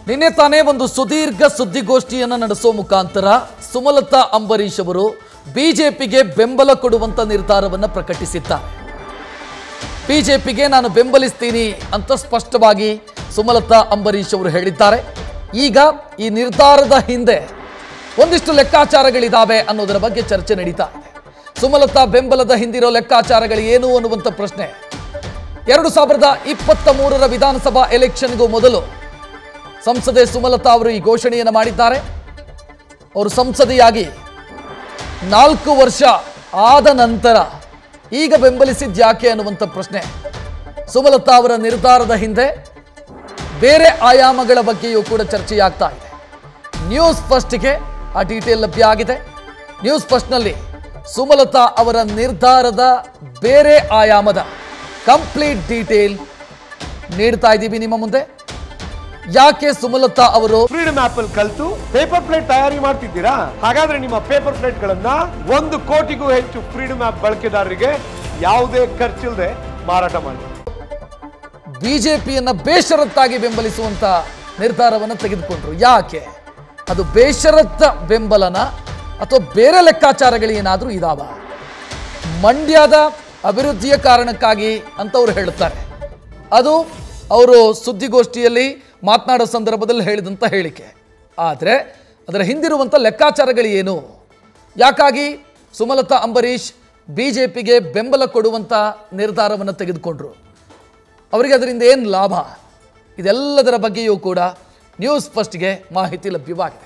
ನಿನ್ನೆ ತಾನೇ ಒಂದು ಸುದೀರ್ಘ ಸುದ್ದಿಗೋಷ್ಠಿಯನ್ನು ನಡೆಸುವ ಮುಖಾಂತರ ಸುಮಲತಾ ಅಂಬರೀಶ್ ಅವರು ಬಿಜೆಪಿಗೆ ಬೆಂಬಲ ಕೊಡುವಂತ ನಿರ್ಧಾರವನ್ನು ಪ್ರಕಟಿಸಿದ್ದಾರೆ ಬಿಜೆಪಿಗೆ ನಾನು ಬೆಂಬಲಿಸ್ತೀನಿ ಅಂತ ಸ್ಪಷ್ಟವಾಗಿ ಸುಮಲತಾ ಅಂಬರೀಶ್ ಅವರು ಹೇಳಿದ್ದಾರೆ ಈಗ ಈ ನಿರ್ಧಾರದ ಹಿಂದೆ ಒಂದಿಷ್ಟು ಲೆಕ್ಕಾಚಾರಗಳಿದ್ದಾವೆ ಅನ್ನೋದರ ಬಗ್ಗೆ ಚರ್ಚೆ ನಡೀತಾ ಇದೆ ಸುಮಲತಾ ಬೆಂಬಲದ ಹಿಂದಿರೋ ಲೆಕ್ಕಾಚಾರಗಳು ಏನು ಅನ್ನುವಂಥ ಪ್ರಶ್ನೆ ಎರಡು ಸಾವಿರದ ಇಪ್ಪತ್ತ ಮೂರರ ವಿಧಾನಸಭಾ ಎಲೆಕ್ಷನ್ಗೂ ಮೊದಲು ಸಂಸದೆ ಸುಮಲತಾ ಅವರು ಈ ಘೋಷಣೆಯನ್ನು ಮಾಡಿದ್ದಾರೆ ಅವರು ಸಂಸದೆಯಾಗಿ ನಾಲ್ಕು ವರ್ಷ ಆದ ನಂತರ ಈಗ ಬೆಂಬಲಿಸಿದ್ ಯಾಕೆ ಅನ್ನುವಂಥ ಪ್ರಶ್ನೆ ಸುಮಲತಾ ಅವರ ನಿರ್ಧಾರದ ಹಿಂದೆ ಬೇರೆ ಆಯಾಮಗಳ ಬಗ್ಗೆಯೂ ಕೂಡ ಚರ್ಚೆಯಾಗ್ತಾ ಇದೆ ನ್ಯೂಸ್ ಫಸ್ಟ್ಗೆ ಆ ಡೀಟೇಲ್ ಲಭ್ಯ ಆಗಿದೆ ನ್ಯೂಸ್ ಫಸ್ಟ್ನಲ್ಲಿ ಸುಮಲತಾ ಅವರ ನಿರ್ಧಾರದ ಬೇರೆ ಆಯಾಮದ ಕಂಪ್ಲೀಟ್ ಡೀಟೇಲ್ ನೀಡ್ತಾ ಇದ್ದೀವಿ ನಿಮ್ಮ ಮುಂದೆ ಯಾಕೆ ಸುಮಲತಾ ಅವರು ಫ್ರೀಡಮ್ ಆಪ್ ಅಲ್ಲಿ ಕಲ್ತು ಪೇಪರ್ ಪ್ಲೇಟ್ ತಯಾರಿ ಮಾಡ್ತಿದ್ದೀರಾ ಹಾಗಾದ್ರೆ ನಿಮ್ಮ ಪೇಪರ್ ಪ್ಲೇಟ್ ಗಳನ್ನ ಒಂದು ಕೋಟಿಗೂ ಹೆಚ್ಚು ಫ್ರೀಡಮ್ ಆಪ್ ಬಳಕೆದಾರರಿಗೆ ಯಾವುದೇ ಖರ್ಚಿಲ್ಲದೆ ಮಾರಾಟ ಮಾಡಿ ಬಿಜೆಪಿಯನ್ನ ಬೇಷರತ್ತಾಗಿ ಬೆಂಬಲಿಸುವಂತ ನಿರ್ಧಾರವನ್ನು ತೆಗೆದುಕೊಂಡ್ರು ಯಾಕೆ ಅದು ಬೇಷರತ್ತ ಬೆಂಬಲನ ಅಥವಾ ಬೇರೆ ಲೆಕ್ಕಾಚಾರಗಳು ಏನಾದರೂ ಇದಾವ ಮಂಡ್ಯದ ಅಭಿವೃದ್ಧಿಯ ಕಾರಣಕ್ಕಾಗಿ ಅಂತ ಅವರು ಹೇಳುತ್ತಾರೆ ಅದು ಅವರು ಸುದ್ದಿಗೋಷ್ಠಿಯಲ್ಲಿ ಮಾತನಾಡೋ ಸಂದರ್ಭದಲ್ಲಿ ಹೇಳಿದಂಥ ಹೇಳಿಕೆ ಆದರೆ ಅದರ ಹಿಂದಿರುವಂಥ ಲೆಕ್ಕಾಚಾರಗಳು ಏನು ಯಾಕಾಗಿ ಸುಮಲತಾ ಅಂಬರೀಷ್ ಬಿ ಜೆ ಪಿಗೆ ಬೆಂಬಲ ಕೊಡುವಂಥ ನಿರ್ಧಾರವನ್ನು ತೆಗೆದುಕೊಂಡ್ರು ಅವರಿಗೆ ಅದರಿಂದ ಏನು ಲಾಭ ಇದೆಲ್ಲದರ ಬಗ್ಗೆಯೂ ಕೂಡ ನ್ಯೂಸ್ ಫಸ್ಟ್ಗೆ ಮಾಹಿತಿ ಲಭ್ಯವಾಗಿದೆ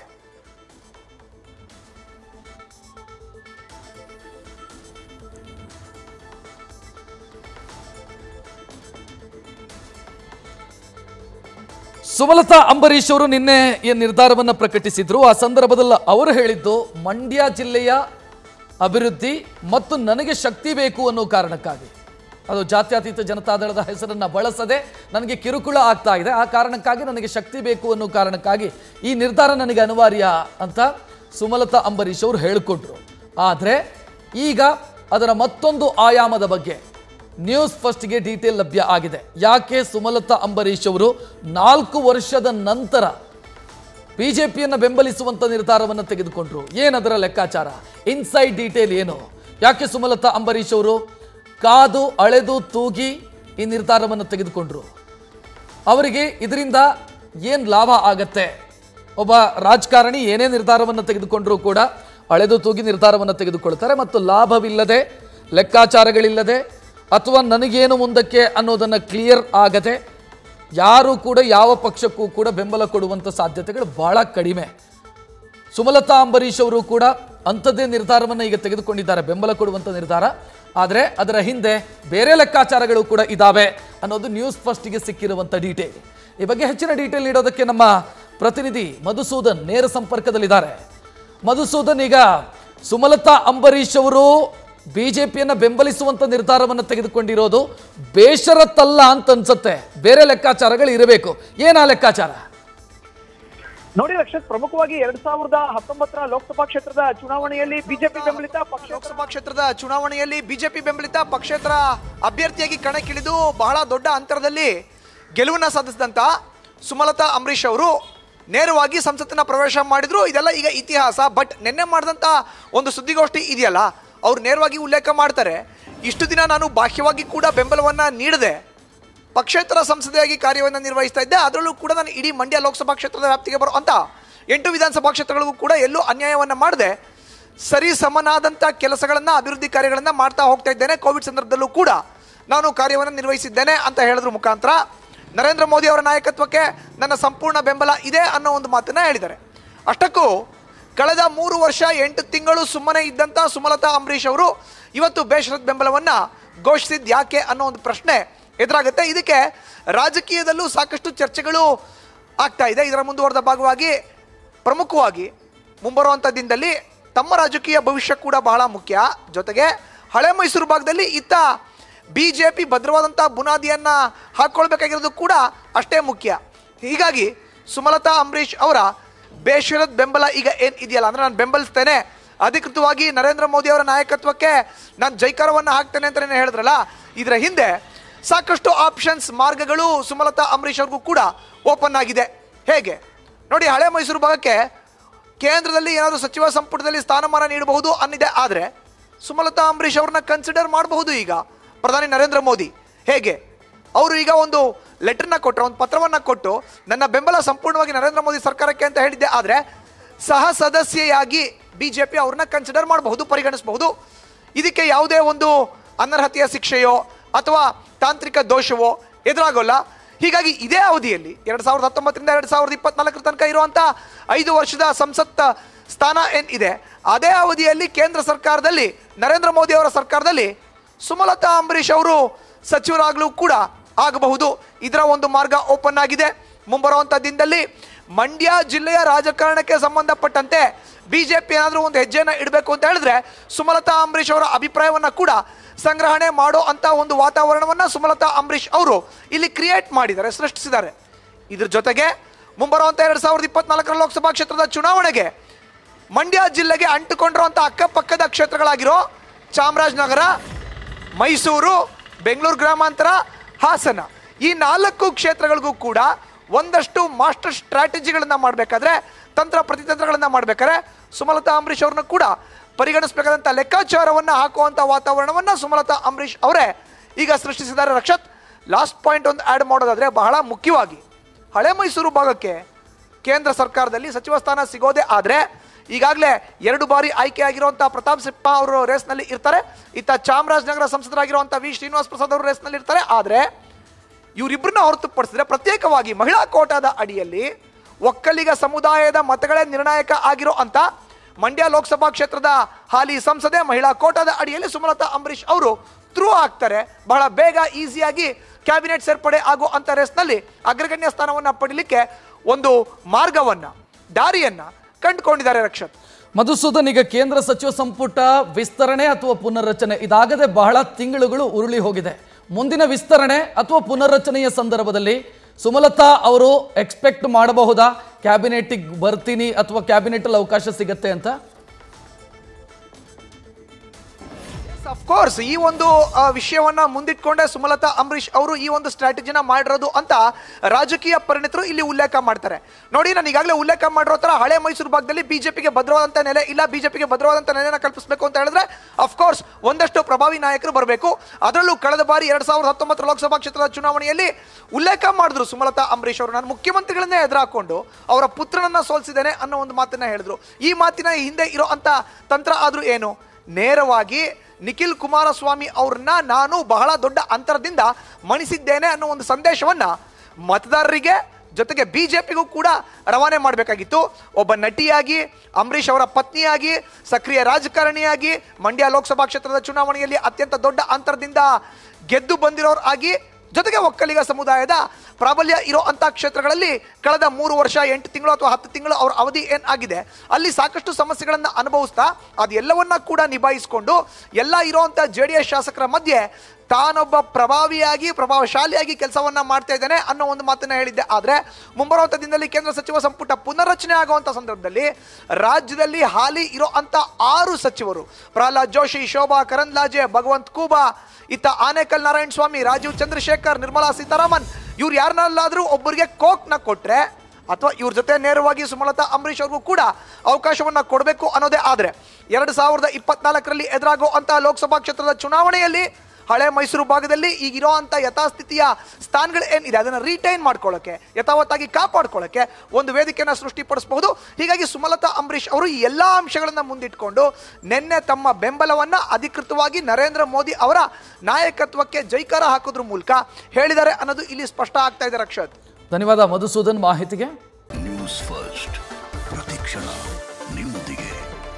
ಸುಮಲತಾ ಅಂಬರೀಶ್ ಅವರು ನಿನ್ನೆ ಈ ನಿರ್ಧಾರವನ್ನು ಪ್ರಕಟಿಸಿದ್ರು ಆ ಸಂದರ್ಭದಲ್ಲಿ ಅವರು ಹೇಳಿದ್ದು ಮಂಡ್ಯ ಜಿಲ್ಲೆಯ ಅಭಿವೃದ್ಧಿ ಮತ್ತು ನನಗೆ ಶಕ್ತಿ ಬೇಕು ಅನ್ನೋ ಕಾರಣಕ್ಕಾಗಿ ಅದು ಜಾತ್ಯತೀತ ಜನತಾದಳದ ಹೆಸರನ್ನ ಬಳಸದೆ ನನಗೆ ಕಿರುಕುಳ ಆಗ್ತಾ ಇದೆ ಆ ಕಾರಣಕ್ಕಾಗಿ ನನಗೆ ಶಕ್ತಿ ಬೇಕು ಅನ್ನೋ ಕಾರಣಕ್ಕಾಗಿ ಈ ನಿರ್ಧಾರ ನನಗೆ ಅನಿವಾರ್ಯ ಅಂತ ಸುಮಲತಾ ಅಂಬರೀಶ್ ಅವರು ಹೇಳಿಕೊಟ್ರು ಆದರೆ ಈಗ ಅದರ ಮತ್ತೊಂದು ಆಯಾಮದ ಬಗ್ಗೆ ನ್ಯೂಸ್ ಫಸ್ಟ್ಗೆ ಡೀಟೇಲ್ ಲಭ್ಯ ಆಗಿದೆ ಯಾಕೆ ಸುಮಲತಾ ಅಂಬರೀಶ್ ಅವರು ನಾಲ್ಕು ವರ್ಷದ ನಂತರ ಬಿಜೆಪಿಯನ್ನು ಬೆಂಬಲಿಸುವಂತ ನಿರ್ಧಾರವನ್ನು ತೆಗೆದುಕೊಂಡ್ರು ಏನದರ ಲೆಕ್ಕಾಚಾರ ಇನ್ಸೈಡ್ ಡೀಟೇಲ್ ಏನು ಯಾಕೆ ಸುಮಲತಾ ಅಂಬರೀಶ್ ಅವರು ಕಾದು ಅಳೆದು ತೂಗಿ ಈ ನಿರ್ಧಾರವನ್ನು ತೆಗೆದುಕೊಂಡ್ರು ಅವರಿಗೆ ಇದರಿಂದ ಏನು ಲಾಭ ಆಗತ್ತೆ ಒಬ್ಬ ರಾಜಕಾರಣಿ ಏನೇ ನಿರ್ಧಾರವನ್ನು ತೆಗೆದುಕೊಂಡ್ರೂ ಕೂಡ ಅಳೆದು ತೂಗಿ ನಿರ್ಧಾರವನ್ನು ತೆಗೆದುಕೊಳ್ತಾರೆ ಮತ್ತು ಲಾಭವಿಲ್ಲದೆ ಲೆಕ್ಕಾಚಾರಗಳಿಲ್ಲದೆ ಅಥವಾ ನನಗೇನು ಮುಂದಕ್ಕೆ ಅನ್ನೋದನ್ನು ಕ್ಲಿಯರ್ ಆಗದೆ ಯಾರು ಕೂಡ ಯಾವ ಪಕ್ಷಕ್ಕೂ ಕೂಡ ಬೆಂಬಲ ಕೊಡುವಂಥ ಸಾಧ್ಯತೆಗಳು ಬಹಳ ಕಡಿಮೆ ಸುಮಲತಾ ಅಂಬರೀಶ್ ಅವರು ಕೂಡ ಅಂಥದ್ದೇ ನಿರ್ಧಾರವನ್ನು ಈಗ ತೆಗೆದುಕೊಂಡಿದ್ದಾರೆ ಬೆಂಬಲ ಕೊಡುವಂಥ ನಿರ್ಧಾರ ಆದರೆ ಅದರ ಹಿಂದೆ ಬೇರೆ ಲೆಕ್ಕಾಚಾರಗಳು ಕೂಡ ಇದ್ದಾವೆ ಅನ್ನೋದು ನ್ಯೂಸ್ ಫಸ್ಟಿಗೆ ಸಿಕ್ಕಿರುವಂಥ ಡೀಟೇಲ್ ಈ ಬಗ್ಗೆ ಹೆಚ್ಚಿನ ಡೀಟೇಲ್ ನೀಡೋದಕ್ಕೆ ನಮ್ಮ ಪ್ರತಿನಿಧಿ ಮಧುಸೂದನ್ ನೇರ ಸಂಪರ್ಕದಲ್ಲಿದ್ದಾರೆ ಮಧುಸೂದನ್ ಈಗ ಸುಮಲತಾ ಅಂಬರೀಶ್ ಅವರು ಬಿಜೆಪಿಯನ್ನ ಬೆಂಬಲಿಸುವಂತ ನಿರ್ಧಾರವನ್ನು ತೆಗೆದುಕೊಂಡಿರೋದು ಬೇಷರತ್ತಲ್ಲ ಅಂತ ಅನ್ಸುತ್ತೆ ಬೇರೆ ಲೆಕ್ಕಾಚಾರಗಳು ಇರಬೇಕು ಏನಾ ಲೆಕ್ಕಾಚಾರ ನೋಡಿ ರಕ್ಷತ್ ಪ್ರಮುಖವಾಗಿ ಎರಡ್ ಸಾವಿರದ ಹತ್ತೊಂಬತ್ತರ ಲೋಕಸಭಾ ಕ್ಷೇತ್ರದ ಚುನಾವಣೆಯಲ್ಲಿ ಬಿಜೆಪಿ ಬೆಂಬಲಿತ ಪಕ್ಷ ಲೋಕಸಭಾ ಕ್ಷೇತ್ರದ ಚುನಾವಣೆಯಲ್ಲಿ ಬಿಜೆಪಿ ಬೆಂಬಲಿತ ಪಕ್ಷೇತರ ಅಭ್ಯರ್ಥಿಯಾಗಿ ಕಣಕ್ಕಿಳಿದು ಬಹಳ ದೊಡ್ಡ ಅಂತರದಲ್ಲಿ ಗೆಲುವನ್ನ ಸಾಧಿಸಿದಂತ ಸುಮಲತಾ ಅಂಬರೀಶ್ ಅವರು ನೇರವಾಗಿ ಸಂಸತ್ತಿನ ಪ್ರವೇಶ ಮಾಡಿದ್ರು ಇದೆಲ್ಲ ಈಗ ಇತಿಹಾಸ ಬಟ್ ನಿನ್ನೆ ಮಾಡಿದಂಥ ಒಂದು ಸುದ್ದಿಗೋಷ್ಠಿ ಇದೆಯಲ್ಲ ಅವ್ರು ನೇರವಾಗಿ ಉಲ್ಲೇಖ ಮಾಡ್ತಾರೆ ಇಷ್ಟು ದಿನ ನಾನು ಬಾಹ್ಯವಾಗಿ ಕೂಡ ಬೆಂಬಲವನ್ನ ನೀಡದೆ ಪಕ್ಷೇತರ ಸಂಸದೆಯಾಗಿ ಕಾರ್ಯವನ್ನು ನಿರ್ವಹಿಸ್ತಾ ಇದ್ದೆ ಅದರಲ್ಲೂ ಕೂಡ ನಾನು ಇಡೀ ಮಂಡ್ಯ ಲೋಕಸಭಾ ಕ್ಷೇತ್ರದ ವ್ಯಾಪ್ತಿಗೆ ಬರುವಂತ ಎಂಟು ವಿಧಾನಸಭಾ ಕ್ಷೇತ್ರಗಳಿಗೂ ಕೂಡ ಎಲ್ಲೂ ಅನ್ಯಾಯವನ್ನು ಮಾಡದೆ ಸರಿ ಸಮನಾದಂಥ ಕೆಲಸಗಳನ್ನು ಅಭಿವೃದ್ಧಿ ಕಾರ್ಯಗಳನ್ನು ಮಾಡ್ತಾ ಹೋಗ್ತಾ ಇದ್ದೇನೆ ಕೋವಿಡ್ ಸಂದರ್ಭದಲ್ಲೂ ಕೂಡ ನಾನು ಕಾರ್ಯವನ್ನು ನಿರ್ವಹಿಸಿದ್ದೇನೆ ಅಂತ ಹೇಳಿದ್ರ ಮುಖಾಂತರ ನರೇಂದ್ರ ಮೋದಿ ಅವರ ನಾಯಕತ್ವಕ್ಕೆ ನನ್ನ ಸಂಪೂರ್ಣ ಬೆಂಬಲ ಇದೆ ಅನ್ನೋ ಒಂದು ಮಾತನ್ನ ಹೇಳಿದ್ದಾರೆ ಅಷ್ಟಕ್ಕೂ ಕಳೆದ ಮೂರು ವರ್ಷ ಎಂಟು ತಿಂಗಳು ಸುಮ್ಮನೆ ಇದ್ದಂಥ ಸುಮಲತಾ ಅಂಬರೀಶ್ ಅವರು ಇವತ್ತು ಬೇಷರತ್ ಬೆಂಬಲವನ್ನ ಘೋಷಿಸಿದ್ ಯಾಕೆ ಅನ್ನೋ ಒಂದು ಪ್ರಶ್ನೆ ಎದುರಾಗುತ್ತೆ ಇದಕ್ಕೆ ರಾಜಕೀಯದಲ್ಲೂ ಸಾಕಷ್ಟು ಚರ್ಚೆಗಳು ಆಗ್ತಾ ಇದೆ ಇದರ ಮುಂದುವರೆದ ಭಾಗವಾಗಿ ಪ್ರಮುಖವಾಗಿ ಮುಂಬರುವಂಥ ದಿನದಲ್ಲಿ ತಮ್ಮ ರಾಜಕೀಯ ಭವಿಷ್ಯ ಕೂಡ ಬಹಳ ಮುಖ್ಯ ಜೊತೆಗೆ ಹಳೆ ಮೈಸೂರು ಭಾಗದಲ್ಲಿ ಇತ್ತ ಬಿ ಜೆ ಪಿ ಭದ್ರವಾದಂಥ ಬುನಾದಿಯನ್ನು ಹಾಕ್ಕೊಳ್ಬೇಕಾಗಿರೋದು ಕೂಡ ಅಷ್ಟೇ ಮುಖ್ಯ ಹೀಗಾಗಿ ಸುಮಲತಾ ಅಂಬರೀಶ್ ಅವರ ಬೇಷರತ್ ಬೆಂಬಲ ಈಗ ಏನು ಇದೆಯಲ್ಲ ಅಂದರೆ ನಾನು ಬೆಂಬಲಿಸ್ತೇನೆ ಅಧಿಕೃತವಾಗಿ ನರೇಂದ್ರ ಮೋದಿ ಅವರ ನಾಯಕತ್ವಕ್ಕೆ ನಾನು ಜೈಕಾರವನ್ನು ಹಾಕ್ತೇನೆ ಅಂತ ಹೇಳಿದ್ರಲ್ಲ ಇದರ ಹಿಂದೆ ಸಾಕಷ್ಟು ಆಪ್ಷನ್ಸ್ ಮಾರ್ಗಗಳು ಸುಮಲತಾ ಅಂಬರೀಶ್ ಅವ್ರಿಗೂ ಕೂಡ ಓಪನ್ ಆಗಿದೆ ಹೇಗೆ ನೋಡಿ ಹಳೆ ಮೈಸೂರು ಭಾಗಕ್ಕೆ ಕೇಂದ್ರದಲ್ಲಿ ಏನಾದರೂ ಸಚಿವ ಸಂಪುಟದಲ್ಲಿ ಸ್ಥಾನಮಾನ ನೀಡಬಹುದು ಅನ್ನಿದೆ ಆದರೆ ಸುಮಲತಾ ಅಂಬರೀಷ್ ಅವ್ರನ್ನ ಕನ್ಸಿಡರ್ ಮಾಡಬಹುದು ಈಗ ಪ್ರಧಾನಿ ನರೇಂದ್ರ ಮೋದಿ ಹೇಗೆ ಅವರು ಈಗ ಒಂದು ಲೆಟರ್ನ ಕೊಟ್ಟರು ಒಂದು ಪತ್ರವನ್ನು ಕೊಟ್ಟು ನನ್ನ ಬೆಂಬಲ ಸಂಪೂರ್ಣವಾಗಿ ನರೇಂದ್ರ ಮೋದಿ ಸರ್ಕಾರಕ್ಕೆ ಅಂತ ಹೇಳಿದ್ದೆ ಆದರೆ ಸಹ ಸದಸ್ಯೆಯಾಗಿ ಬಿ ಜೆ ಪಿ ಅವ್ರನ್ನ ಕನ್ಸಿಡರ್ ಮಾಡಬಹುದು ಪರಿಗಣಿಸಬಹುದು ಇದಕ್ಕೆ ಯಾವುದೇ ಒಂದು ಅನರ್ಹತೆಯ ಶಿಕ್ಷೆಯೋ ಅಥವಾ ತಾಂತ್ರಿಕ ದೋಷವೋ ಎದುರಾಗೋಲ್ಲ ಹೀಗಾಗಿ ಇದೇ ಅವಧಿಯಲ್ಲಿ ಎರಡು ಸಾವಿರದ ಹತ್ತೊಂಬತ್ತರಿಂದ ಎರಡು ಸಾವಿರದ ಇಪ್ಪತ್ನಾಲ್ಕರ ತನಕ ಇರುವಂಥ ಐದು ವರ್ಷದ ಸಂಸತ್ ಸ್ಥಾನ ಏನ್ ಇದೆ ಅದೇ ಅವಧಿಯಲ್ಲಿ ಕೇಂದ್ರ ಸರ್ಕಾರದಲ್ಲಿ ನರೇಂದ್ರ ಮೋದಿ ಅವರ ಸರ್ಕಾರದಲ್ಲಿ ಸುಮಲತಾ ಅಂಬರೀಷ್ ಅವರು ಸಚಿವರಾಗಲು ಕೂಡ ಆಗಬಹುದು ಇದರ ಒಂದು ಮಾರ್ಗ ಓಪನ್ ಆಗಿದೆ ಮುಂಬರುವಂಥ ದಿನದಲ್ಲಿ ಮಂಡ್ಯ ಜಿಲ್ಲೆಯ ರಾಜಕಾರಣಕ್ಕೆ ಸಂಬಂಧಪಟ್ಟಂತೆ ಬಿಜೆಪಿ ಏನಾದರೂ ಒಂದು ಹೆಜ್ಜೆನ ಇಡಬೇಕು ಅಂತ ಹೇಳಿದ್ರೆ ಸುಮಲತಾ ಅಂಬರೀಷ್ ಅವರ ಅಭಿಪ್ರಾಯವನ್ನ ಕೂಡ ಸಂಗ್ರಹಣೆ ಮಾಡೋ ಅಂತ ಒಂದು ವಾತಾವರಣವನ್ನ ಸುಮಲತಾ ಅಂಬರೀಷ್ ಅವರು ಇಲ್ಲಿ ಕ್ರಿಯೇಟ್ ಮಾಡಿದ್ದಾರೆ ಸೃಷ್ಟಿಸಿದ್ದಾರೆ ಇದ್ರ ಜೊತೆಗೆ ಮುಂಬರುವಂಥ ಎರಡು ಸಾವಿರದ ಇಪ್ಪತ್ನಾಲ್ಕರ ಲೋಕಸಭಾ ಕ್ಷೇತ್ರದ ಚುನಾವಣೆಗೆ ಮಂಡ್ಯ ಜಿಲ್ಲೆಗೆ ಅಂಟುಕೊಂಡಿರುವಂಥ ಅಕ್ಕಪಕ್ಕದ ಕ್ಷೇತ್ರಗಳಾಗಿರೋ ಚಾಮರಾಜನಗರ ಮೈಸೂರು ಬೆಂಗಳೂರು ಗ್ರಾಮಾಂತರ ಹಾಸನ ಈ ನಾಲ್ಕು ಕ್ಷೇತ್ರಗಳಿಗೂ ಕೂಡ ಒಂದಷ್ಟು ಮಾಸ್ಟರ್ ಸ್ಟ್ರಾಟಜಿಗಳನ್ನು ಮಾಡಬೇಕಾದ್ರೆ ತಂತ್ರ ಪ್ರತಿತಂತ್ರಗಳನ್ನು ಮಾಡಬೇಕಾದ್ರೆ ಸುಮಲತಾ ಅಂಬರೀಷ್ ಅವ್ರನ್ನ ಕೂಡ ಪರಿಗಣಿಸಬೇಕಾದಂಥ ಲೆಕ್ಕಾಚಾರವನ್ನು ಹಾಕುವಂಥ ವಾತಾವರಣವನ್ನು ಸುಮಲತಾ ಅಂಬರೀಷ್ ಅವರೇ ಈಗ ಸೃಷ್ಟಿಸಿದ್ದಾರೆ ರಕ್ಷತ್ ಲಾಸ್ಟ್ ಪಾಯಿಂಟ್ ಒಂದು ಆ್ಯಡ್ ಮಾಡೋದಾದರೆ ಬಹಳ ಮುಖ್ಯವಾಗಿ ಹಳೆ ಮೈಸೂರು ಭಾಗಕ್ಕೆ ಕೇಂದ್ರ ಸರ್ಕಾರದಲ್ಲಿ ಸಚಿವ ಸ್ಥಾನ ಸಿಗೋದೇ ಆದರೆ ಈಗಾಗಲೇ ಎರಡು ಬಾರಿ ಆಯ್ಕೆ ಆಗಿರುವಂಥ ಪ್ರತಾಪ್ ಸಿಂಹ ಅವರು ರೇಸ್ನಲ್ಲಿ ಇರ್ತಾರೆ ಇತ್ತ ಚಾಮರಾಜನಗರ ಸಂಸದರಾಗಿರುವಂಥ ವಿ ಶ್ರೀನಿವಾಸ್ ಪ್ರಸಾದ್ ಅವರು ರೇಸ್ನಲ್ಲಿ ಇರ್ತಾರೆ ಆದರೆ ಇವರಿಬ್ಬರನ್ನ ಹೊರತುಪಡಿಸಿದ್ರೆ ಪ್ರತ್ಯೇಕವಾಗಿ ಮಹಿಳಾ ಕೋಟಾದ ಅಡಿಯಲ್ಲಿ ಒಕ್ಕಲಿಗ ಸಮುದಾಯದ ಮತಗಳೇ ನಿರ್ಣಾಯಕ ಆಗಿರೋ ಅಂತ ಮಂಡ್ಯ ಲೋಕಸಭಾ ಕ್ಷೇತ್ರದ ಹಾಲಿ ಸಂಸದೆ ಮಹಿಳಾ ಕೋಟಾದ ಅಡಿಯಲ್ಲಿ ಸುಮಲತಾ ಅಂಬರೀಷ್ ಅವರು ಥ್ರೂ ಆಗ್ತಾರೆ ಬಹಳ ಬೇಗ ಈಸಿಯಾಗಿ ಕ್ಯಾಬಿನೆಟ್ ಸೇರ್ಪಡೆ ಆಗೋ ಅಂತ ರೇಸ್ನಲ್ಲಿ ಅಗ್ರಗಣ್ಯ ಸ್ಥಾನವನ್ನು ಪಡೀಲಿಕ್ಕೆ ಒಂದು ಮಾರ್ಗವನ್ನ ದಾರಿಯನ್ನ ಕಂಡುಕೊಂಡಿದ್ದಾರೆ ರಕ್ಷತ್ ಮಧುಸೂದನ್ ಈಗ ಕೇಂದ್ರ ಸಚಿವ ಸಂಪುಟ ವಿಸ್ತರಣೆ ಅಥವಾ ಪುನರ್ರಚನೆ ಇದಾಗದೆ ಬಹಳ ತಿಂಗಳುಗಳು ಉರುಳಿ ಹೋಗಿದೆ ಮುಂದಿನ ವಿಸ್ತರಣೆ ಅಥವಾ ಪುನರ್ರಚನೆಯ ಸಂದರ್ಭದಲ್ಲಿ ಸುಮಲತಾ ಅವರು ಎಕ್ಸ್ಪೆಕ್ಟ್ ಮಾಡಬಹುದಾ ಕ್ಯಾಬಿನೆಟ್ಟಿಗೆ ಬರ್ತೀನಿ ಅಥವಾ ಕ್ಯಾಬಿನೆಟಲ್ಲಿ ಅವಕಾಶ ಸಿಗತ್ತೆ ಅಂತ ಕೋರ್ಸ್ ಈ ಒಂದು ಆ, ವಿಷಯವನ್ನ ಮುಂದಿಟ್ಕೊಂಡೆ ಸುಮಲತಾ ಅಂಬರೀಷ್ ಅವರು ಈ ಒಂದು ಸ್ಟ್ರಾಟಜಿನ ಮಾಡಿರೋದು ಅಂತ ರಾಜಕೀಯ ಪರಿಣಿತರು ಇಲ್ಲಿ ಉಲ್ಲೇಖ ಮಾಡ್ತಾರೆ ನೋಡಿ ನಾನು ಈಗಾಗಲೇ ಉಲ್ಲೇಖ ಮಾಡಿರೋ ತರ ಹಳೆ ಮೈಸೂರು ಭಾಗದಲ್ಲಿ ಬಿಜೆಪಿಗೆ ಭದ್ರವಾದಂತ ನೆಲೆ ಇಲ್ಲ ಬಿಜೆಪಿಗೆ ಭದ್ರವಾದಂತ ನೆಲೆನ ಕಲ್ಪಿಸಬೇಕು ಅಂತ ಹೇಳಿದ್ರೆ ಅಫ್ಕೋರ್ಸ್ ಒಂದಷ್ಟು ಪ್ರಭಾವಿ ನಾಯಕರು ಬರಬೇಕು ಅದರಲ್ಲೂ ಕಳೆದ ಬಾರಿ ಎರಡ್ ಸಾವಿರದ ಹತ್ತೊಂಬತ್ತರ ಲೋಕಸಭಾ ಕ್ಷೇತ್ರದ ಚುನಾವಣೆಯಲ್ಲಿ ಉಲ್ಲೇಖ ಮಾಡಿದ್ರು ಸುಮಲತಾ ಅಂಬರೀಷ್ ಅವರು ನಾನು ಮುಖ್ಯಮಂತ್ರಿಗಳನ್ನೇ ಎದುರಾಕೊಂಡು ಅವರ ಪುತ್ರನನ್ನ ಸೋಲಿಸಿದ್ದೇನೆ ಅನ್ನೋ ಒಂದು ಮಾತನ್ನ ಹೇಳಿದ್ರು ಈ ಮಾತಿನ ಹಿಂದೆ ಇರೋ ಅಂತ ತಂತ್ರ ಆದ್ರೂ ಏನು ನೇರವಾಗಿ ನಿಖಿಲ್ ಕುಮಾರಸ್ವಾಮಿ ಅವ್ರನ್ನ ನಾನು ಬಹಳ ದೊಡ್ಡ ಅಂತರದಿಂದ ಮಣಿಸಿದ್ದೇನೆ ಅನ್ನೋ ಒಂದು ಸಂದೇಶವನ್ನ ಮತದಾರರಿಗೆ ಜೊತೆಗೆ ಬಿಜೆಪಿಗೂ ಕೂಡ ರವಾನೆ ಮಾಡಬೇಕಾಗಿತ್ತು ಒಬ್ಬ ನಟಿಯಾಗಿ ಅಂಬರೀಷ್ ಅವರ ಪತ್ನಿಯಾಗಿ ಸಕ್ರಿಯ ರಾಜಕಾರಣಿಯಾಗಿ ಮಂಡ್ಯ ಲೋಕಸಭಾ ಕ್ಷೇತ್ರದ ಚುನಾವಣೆಯಲ್ಲಿ ಅತ್ಯಂತ ದೊಡ್ಡ ಅಂತರದಿಂದ ಗೆದ್ದು ಬಂದಿರೋರು ಆಗಿ ಜೊತೆಗೆ ಒಕ್ಕಲಿಗ ಸಮುದಾಯದ ಪ್ರಾಬಲ್ಯ ಇರೋ ಅಂತ ಕ್ಷೇತ್ರಗಳಲ್ಲಿ ಕಳೆದ ಮೂರು ವರ್ಷ ಎಂಟು ತಿಂಗಳು ಅಥವಾ ಹತ್ತು ತಿಂಗಳು ಅವ್ರ ಅವಧಿ ಏನ್ ಆಗಿದೆ ಅಲ್ಲಿ ಸಾಕಷ್ಟು ಸಮಸ್ಯೆಗಳನ್ನು ಅನುಭವಿಸ್ತಾ ಅದೆಲ್ಲವನ್ನ ಕೂಡ ನಿಭಾಯಿಸಿಕೊಂಡು ಎಲ್ಲ ಇರೋಂಥ ಜೆ ಡಿ ಎಸ್ ಶಾಸಕರ ಮಧ್ಯೆ ತಾನೊಬ್ಬ ಪ್ರಭಾವಿಯಾಗಿ ಪ್ರಭಾವಶಾಲಿಯಾಗಿ ಕೆಲಸವನ್ನ ಮಾಡ್ತಾ ಇದ್ದೇನೆ ಅನ್ನೋ ಒಂದು ಮಾತನ್ನ ಹೇಳಿದ್ದೆ ಆದ್ರೆ ಮುಂಬರುವಂತ ದಿನದಲ್ಲಿ ಕೇಂದ್ರ ಸಚಿವ ಸಂಪುಟ ಪುನರ್ರಚನೆ ಆಗುವಂತ ಸಂದರ್ಭದಲ್ಲಿ ರಾಜ್ಯದಲ್ಲಿ ಹಾಲಿ ಇರೋ ಅಂತ ಆರು ಸಚಿವರು ಪ್ರಹ್ಲಾದ್ ಜೋಶಿ ಶೋಭಾ ಕರಂದ್ಲಾಜೆ ಭಗವಂತ್ ಕೂಬಾ ಇತ್ತ ಆನೇಕಲ್ ನಾರಾಯಣ ಸ್ವಾಮಿ ರಾಜೀವ್ ಚಂದ್ರಶೇಖರ್ ನಿರ್ಮಲಾ ಸೀತಾರಾಮನ್ ಇವ್ರು ಯಾರನ್ನಲ್ಲಾದ್ರೂ ಒಬ್ಬರಿಗೆ ಕೋಕ್ನ ಕೊಟ್ರೆ ಅಥವಾ ಇವ್ರ ಜೊತೆ ನೇರವಾಗಿ ಸುಮಲತಾ ಅಂಬರೀಷ್ ಅವ್ರಿಗೂ ಕೂಡ ಅವಕಾಶವನ್ನ ಕೊಡಬೇಕು ಅನ್ನೋದೇ ಆದ್ರೆ ಎರಡು ಸಾವಿರದ ಇಪ್ಪತ್ನಾಲ್ಕರಲ್ಲಿ ಎದುರಾಗೋ ಅಂತ ಲೋಕಸಭಾ ಕ್ಷೇತ್ರದ ಚುನಾವಣೆಯಲ್ಲಿ ಹಳೆ ಮೈಸೂರು ಭಾಗದಲ್ಲಿ ಈಗ ಇರೋಂಥ ಯಥಾಸ್ಥಿತಿಯ ಸ್ಥಾನಗಳು ಏನಿದೆ ಅದನ್ನು ರಿಟೈನ್ ಮಾಡ್ಕೊಳ್ಳೋಕೆ ಯಥಾವತ್ತಾಗಿ ಕಾಪಾಡ್ಕೊಳ್ಳೋಕೆ ಒಂದು ವೇದಿಕೆಯನ್ನು ಸೃಷ್ಟಿಪಡಿಸಬಹುದು ಹೀಗಾಗಿ ಸುಮಲತಾ ಅಂಬರೀಷ್ ಅವರು ಈ ಎಲ್ಲ ಅಂಶಗಳನ್ನು ಮುಂದಿಟ್ಕೊಂಡು ನಿನ್ನೆ ತಮ್ಮ ಬೆಂಬಲವನ್ನು ಅಧಿಕೃತವಾಗಿ ನರೇಂದ್ರ ಮೋದಿ ಅವರ ನಾಯಕತ್ವಕ್ಕೆ ಜೈಕಾರ ಹಾಕೋದ್ರ ಮೂಲಕ ಹೇಳಿದ್ದಾರೆ ಅನ್ನೋದು ಇಲ್ಲಿ ಸ್ಪಷ್ಟ ಆಗ್ತಾ ಇದೆ ರಕ್ಷತ್ ಧನ್ಯವಾದ ಮಧುಸೂದನ್ ಮಾಹಿತಿಗೆ ನ್ಯೂಸ್ ಫಸ್ಟ್ ಪ್ರತಿಕ್ಷಣ ನಿಮ್ಮೊಂದಿಗೆ